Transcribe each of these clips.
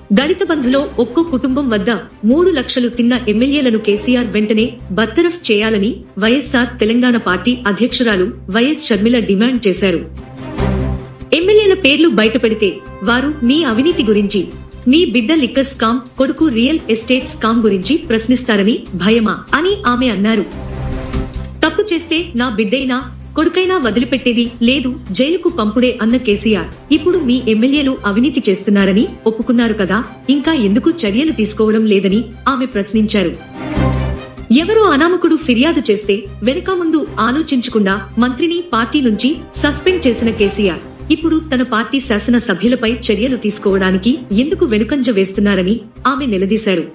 దళిత బంధులో ఒక్కో కుటుంబం వద్ద మూడు లక్షలు తిన్న ఎమ్మెల్యేలను కేసీఆర్ వెంటనే బర్తరఫ్ చేయాలని వైఎస్ఆర్ తెలంగాణ పార్టీ అధ్యక్షురాలు వైఎస్ షర్మిల డిమాండ్ చేశారు ఎమ్మెల్యేల పేర్లు బయటపెడితే వారు మీ అవినీతి గురించి మీ బిడ్డ లిక్కర్ స్కామ్ కొడుకు రియల్ ఎస్టేట్ స్కామ్ గురించి ప్రశ్నిస్తారని భయమా అని ఆమె అన్నారు తప్పు చేస్తే నా బిడ్డైనా కొడుకైనా వదిలిపెట్టేది లేదు జైలుకు పంపుడే అన్న కేసీఆర్ ఇప్పుడు మీ ఎమ్మెల్యేలు అవినీతి చేస్తున్నారని ఒప్పుకున్నారు కదా ఇంకా ఎందుకు చర్యలు తీసుకోవడం లేదని ఆమె ప్రశ్నించారు ఎవరో అనామకుడు ఫిర్యాదు చేస్తే వెనుక ముందు ఆలోచించకుండా మంత్రిని పార్టీ నుంచి సస్పెండ్ చేసిన కేసీఆర్ ఇప్పుడు తన పార్టీ శాసన సభ్యులపై చర్యలు తీసుకోవడానికి ఎందుకు వెనుకంజ వేస్తున్నారని ఆమె నిలదీశారు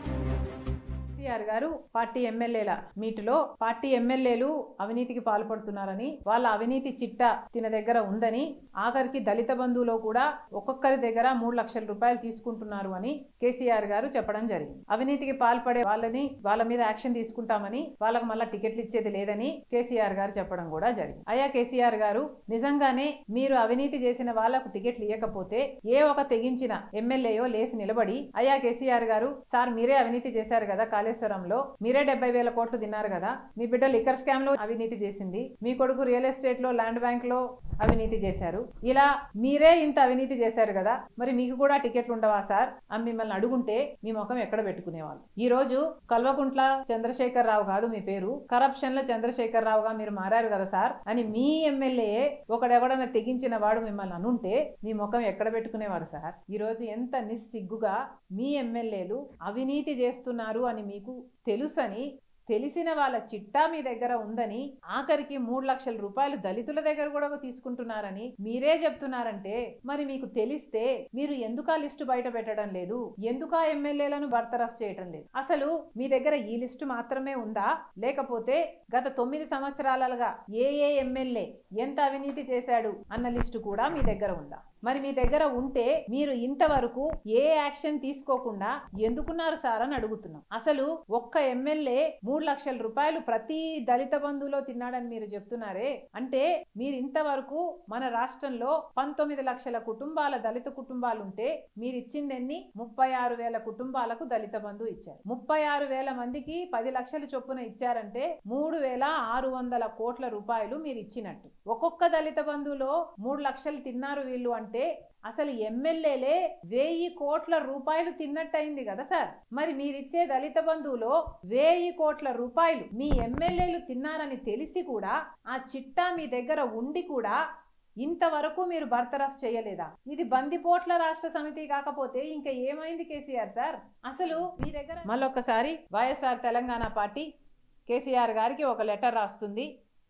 కేసీఆర్ గారు పార్టీ ఎమ్మెల్యేల మీటులో పార్టీ ఎమ్మెల్యేలు అవినీతికి పాల్పడుతున్నారని వాళ్ళ అవినీతి చిట్టా తిన దగ్గర ఉందని ఆఖరికి దళిత బంధువులో కూడా ఒక్కొక్కరి దగ్గర మూడు లక్షల రూపాయలు తీసుకుంటున్నారు అని కేసీఆర్ గారు చెప్పడం జరిగింది అవినీతికి పాల్పడే వాళ్ళని వాళ్ళ మీద యాక్షన్ తీసుకుంటామని వాళ్ళకు మళ్ళీ టికెట్లు ఇచ్చేది లేదని కేసీఆర్ గారు చెప్పడం కూడా జరిగింది అయ్యా కేసీఆర్ గారు నిజంగానే మీరు అవినీతి చేసిన వాళ్లకు టికెట్లు ఇవ్వకపోతే ఏ ఒక తెగించిన ఎమ్మెల్యేయో లేచి నిలబడి అయ్యా కేసీఆర్ గారు సార్ మీరే అవినీతి చేశారు కదా కాళేశ్వరంలో మీరే డెబ్బై వేల కోట్లు తిన్నారు కదా మీ బిడ్డ లిక్కర్ స్కామ్ లో అవినీతి చేసింది మీ కొడుకు రియల్ ఎస్టేట్ లో ల్యాండ్ బ్యాంక్ లో అవినీతి చేశారు ఇలా మీరే ఇంత అవినీతి చేశారు కదా మరి మీకు కూడా టికెట్లు ఉండవా సార్ అని మిమ్మల్ని అడుగుంటే మీ ముఖం ఎక్కడ పెట్టుకునేవాళ్ళు ఈ రోజు కల్వకుంట్ల చంద్రశేఖర్ రావు కాదు మీ పేరు కరప్షన్ లో చంద్రశేఖర్ రావుగా మీరు మారారు కదా సార్ అని మీ ఎమ్మెల్యే ఒకడెవడన్నా తెగించిన వాడు మిమ్మల్ని అనుంటే మీ ముఖం ఎక్కడ పెట్టుకునేవారు సార్ ఈ రోజు ఎంత నిస్సిగ్గుగా మీ ఎమ్మెల్యేలు అవినీతి చేస్తున్నారు అని మీకు తెలుసని తెలిసిన వాళ్ళ చిట్టా మీ దగ్గర ఉందని ఆఖరికి మూడు లక్షల రూపాయలు దళితుల దగ్గర కూడా తీసుకుంటున్నారని మీరే చెప్తున్నారంటే మరి మీకు తెలిస్తే మీరు ఎందుకు ఆ లిస్టు బయట పెట్టడం లేదు ఎందుకు ఆ ఎమ్మెల్యేలను బర్తరఫ్ చేయటం లేదు అసలు మీ దగ్గర ఈ లిస్టు మాత్రమే ఉందా లేకపోతే గత తొమ్మిది సంవత్సరాలుగా ఏ ఏ ఎమ్మెల్యే ఎంత అవినీతి చేశాడు అన్న లిస్టు కూడా మీ దగ్గర ఉందా మరి మీ దగ్గర ఉంటే మీరు ఇంతవరకు ఏ యాక్షన్ తీసుకోకుండా ఎందుకున్నారు సార్ అని అడుగుతున్నాం అసలు ఒక్క ఎమ్మెల్యే మూడు లక్షల రూపాయలు ప్రతి దళిత బంధువులో తిన్నాడని మీరు చెప్తున్నారే అంటే మీరు ఇంతవరకు మన రాష్ట్రంలో పంతొమ్మిది లక్షల కుటుంబాల దళిత కుటుంబాలు ఉంటే మీరు ఇచ్చిందెన్ని ముప్పై ఆరు వేల కుటుంబాలకు దళిత బంధు ఇచ్చారు ముప్పై ఆరు వేల మందికి పది లక్షల చొప్పున ఇచ్చారంటే మూడు వేల ఆరు వందల కోట్ల రూపాయలు మీరు ఇచ్చినట్టు ఒక్కొక్క దళిత బంధువులో మూడు లక్షలు తిన్నారు వీళ్ళు అంటే అసలు ఎమ్మెల్యేలే వెయ్యి కోట్ల రూపాయలు తిన్నట్టయింది కదా సార్ మరి మీరిచ్చే దళిత బంధువులో వెయ్యి కోట్ల రూపాయలు మీ ఎమ్మెల్యేలు తిన్నారని తెలిసి కూడా ఆ చిట్టా మీ దగ్గర ఉండి కూడా ఇంతవరకు మీరు బర్తరఫ్ చేయలేదా ఇది బందిపోట్ల రాష్ట్ర సమితి కాకపోతే ఇంకా ఏమైంది కేసీఆర్ సార్ అసలు మీ దగ్గర మళ్ళొక్కసారి వైఎస్ఆర్ తెలంగాణ పార్టీ కేసీఆర్ గారికి ఒక లెటర్ రాస్తుంది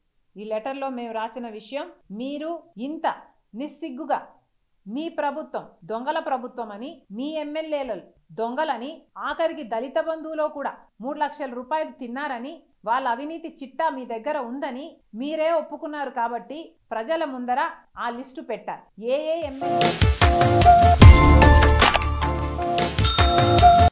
ఈ లెటర్లో మేము రాసిన విషయం మీరు ఇంత నిస్సిగ్గుగా మీ ప్రభుత్వం దొంగల ప్రభుత్వం అని మీ ఎమ్మెల్యేలు దొంగలని ఆఖరికి దళిత బంధువులో కూడా మూడు లక్షల రూపాయలు తిన్నారని వాళ్ళ అవినీతి చిట్టా మీ దగ్గర ఉందని మీరే ఒప్పుకున్నారు కాబట్టి ప్రజల ముందర ఆ లిస్టు పెట్టారు ఏ ఏ ఎమ్మెల్యే